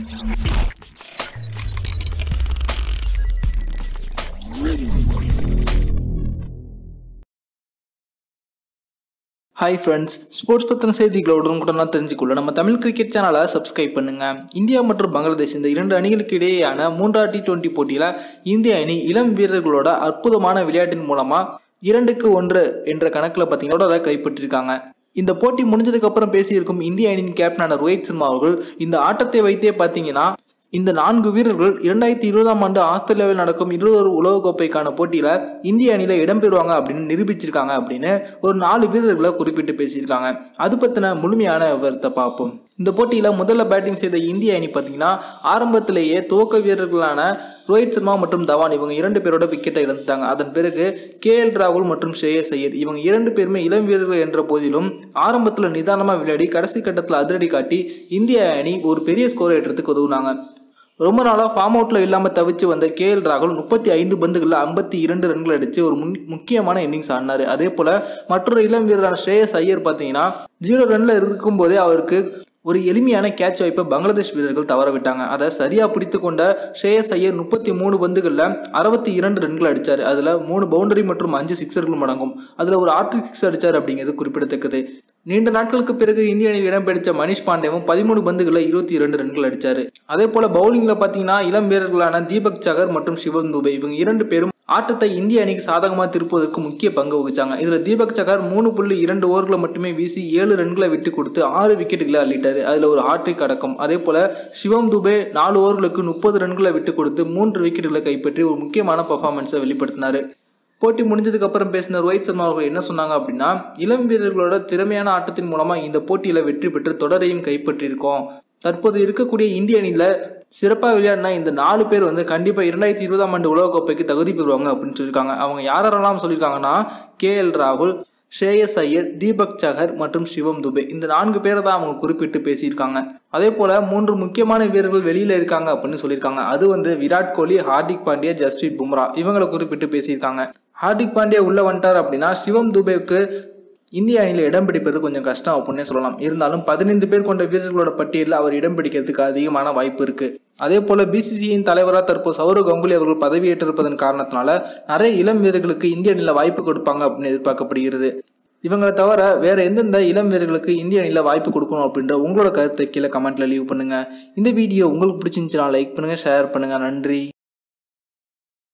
hi friends sports பற்றின செய்திகளை உடனுக்குடனாக தெரிஞ்சுக்கொள்ள நம்ம தமிழ் கிரிக்கெட் சேனலை சப்ஸ்கிரைப் பண்ணுங்க இந்தியா மற்றும் பங்களாதேஷ் இந்த இரண்டு அணிகளுக்கு இடையேயான மூன்றாம் டி டுவெண்ட்டி போட்டியில் இந்திய அணி இளம் வீரர்களோட அற்புதமான விளையாட்டின் மூலமாக இரண்டுக்கு ஒன்று என்ற கணக்கில் பார்த்தீங்கன்னா தொடரை கைப்பற்றிருக்காங்க இந்த போட்டி முடிஞ்சதுக்கு அப்புறம் பேசியிருக்கும் இந்திய அணியின் கேப்டனான ரோஹித் சர்மா அவர்கள் இந்த ஆட்டத்தை வைத்தே பார்த்தீங்கன்னா இந்த நான்கு வீரர்கள் இரண்டாயிரத்தி இருபதாம் ஆண்டு ஆஸ்திரேலியாவில் நடக்கும் இருபது உலகக்கோப்பைக்கான போட்டியில் இந்திய அணியில் இடம்பெறுவாங்க அப்படின்னு நிரூபிச்சிருக்காங்க அப்படின்னு ஒரு நாலு வீரர்களை குறிப்பிட்டு பேசியிருக்காங்க அது பற்றின முழுமையான விவரத்தை பார்ப்போம் இந்த போட்டியில் முதல்ல பேட்டிங் செய்த இந்திய அணி பார்த்தீங்கன்னா ஆரம்பத்திலேயே துவக்க வீரர்களான ரோஹித் சர்மா மற்றும் தவான் இவங்க இரண்டு பேரோட விக்கெட்டை இழந்துட்டாங்க அதன் பிறகு கே எல் ராகுல் மற்றும் ஷ்ரேயஸ் ஐயர் இவங்க இரண்டு பேருமே இளம் வீரர்கள் என்ற போதிலும் ஆரம்பத்தில் நிதானமாக விளையாடி கடைசி கட்டத்தில் அதிரடி காட்டி இந்திய அணி ஒரு பெரிய ஸ்கோர் ஏற்றத்துக்கு உதவுனாங்க ரொம்ப நாளாக ஃபார்ம் அவுட்டில் இல்லாமல் தவிச்சு வந்த கே எல் ராகுல் முப்பத்தி ஐந்து பந்துகளில் ஐம்பத்தி இரண்டு ரன்கள் அடித்து ஒரு முன் முக்கியமான இன்னிங்ஸ் ஆடினார் அதே போல் மற்றொரு இளம் வீரரான ஸ்ரேயஸ் ஐயர் பார்த்தீங்கன்னா ஜீரோ ரனில் இருக்கும்போதே அவருக்கு ஒரு எளிமையான கேட்ச் வாய்ப்பை பங்களாதேஷ் வீரர்கள் தவற விட்டாங்க அதை சரியாக பிடித்து கொண்ட ஸ்ரேயஸ் ஐயர் முப்பத்தி மூணு பந்துகளில் அறுபத்தி இரண்டு ரன்கள் அடித்தார் அதில் மூணு பவுண்டரி மற்றும் அஞ்சு சிக்ஸர்களும் அடங்கும் அதில் ஒரு ஆற்று சிக்ஸ் அடித்தார் அப்படிங்கிறது குறிப்பிடத்தக்கது நீண்ட நாட்களுக்கு பிறகு இந்திய அணியில் இடம்பெற்ற மணிஷ் பாண்டேவும் பதிமூணு பந்துகளில் இருபத்தி இரண்டு ரன்கள் அடித்தார் அதே போல் பவுலிங்கில் பார்த்தீங்கன்னா இளம் வீரர்களான தீபக் சகர் மற்றும் சிவம் துபே இவங்க இரண்டு பேரும் ஆட்டத்தை இந்திய அணிக்கு சாதகமாக திருப்புவதற்கு முக்கிய பங்கு வகிச்சாங்க இதில் தீபக் சகர் மூணு புள்ளி இரண்டு ஓவர்களை மட்டுமே வீசி ஏழு ரன்களை விட்டு கொடுத்து ஆறு விக்கெட்டுகளை அள்ளிட்டார் அதில் ஒரு ஹாட்ரிக் அடக்கம் அதே போல் சிவம் துபே நாலு ஓவர்களுக்கு முப்பது ரன்களை விட்டு கொடுத்து மூன்று விக்கெட்டுகளை கைப்பற்றி ஒரு முக்கியமான பர்ஃபார்மன்ஸை வெளிப்படுத்தினார் போட்டி முடிஞ்சதுக்கு அப்புறம் பேசின ரோஹித் சர்மா அவர்கள் என்ன சொன்னாங்க அப்படின்னா இளம் வீரர்களோட திறமையான ஆட்டத்தின் மூலமா இந்த போட்டியில வெற்றி பெற்று தொடரையும் கைப்பற்றியிருக்கோம் தற்போது இருக்கக்கூடிய இந்திய அணியில் சிறப்பாக விளையாடினா இந்த நாலு பேர் வந்து கண்டிப்பாக இரண்டாயிரத்தி இருபதாம் ஆண்டு உலகக்கோப்பைக்கு தகுதி பெறுவாங்க அப்படின்னு சொல்லியிருக்காங்க அவங்க யாரெல்லாம் சொல்லியிருக்காங்கன்னா கே எல் ராகுல் ஷ்ரேயஸ் ஐயர் தீபக் சகர் மற்றும் சிவம் துபே இந்த நான்கு பேரை தான் அவங்க குறிப்பிட்டு பேசியிருக்காங்க அதே போல் மூன்று முக்கியமான வீரர்கள் வெளியில் இருக்காங்க அப்படின்னு சொல்லியிருக்காங்க அது வந்து விராட் கோலி ஹார்திக் பாண்டியா ஜஸ்பிரீத் பும்ரா இவங்களை குறிப்பிட்டு பேசியிருக்காங்க ஹார்திக் பாண்டியா உள்ளே வந்துட்டார் அப்படின்னா சிவம் துபேவுக்கு இந்திய அணியில் இடம் பிடிப்பது கொஞ்சம் கஷ்டம் அப்படின்னே சொல்லலாம் இருந்தாலும் பதினைந்து பேர் கொண்ட வீரர்களோட பட்டியலில் அவர் இடம் பிடிக்கிறதுக்கு அதிகமான வாய்ப்பு இருக்கு அதே போல பிசிசியின் தலைவராக தற்போது சௌரவ் கங்குலி அவர்கள் பதவியேற்றிருப்பதன் காரணத்தினால நிறைய இளம் வீரர்களுக்கு இந்திய அணியில் வாய்ப்பு கொடுப்பாங்க அப்படின்னு எதிர்பார்க்கப்படுகிறது இவங்களை தவிர வேற எந்தெந்த இளம் வீரர்களுக்கு இந்திய அணியில் வாய்ப்பு கொடுக்கணும் அப்படின்ற உங்களோட கருத்தை கீழே கமெண்ட்ல லீவ் பண்ணுங்க இந்த வீடியோ உங்களுக்கு பிடிச்சிருந்துச்சுன்னா லைக் பண்ணுங்க ஷேர் பண்ணுங்க நன்றி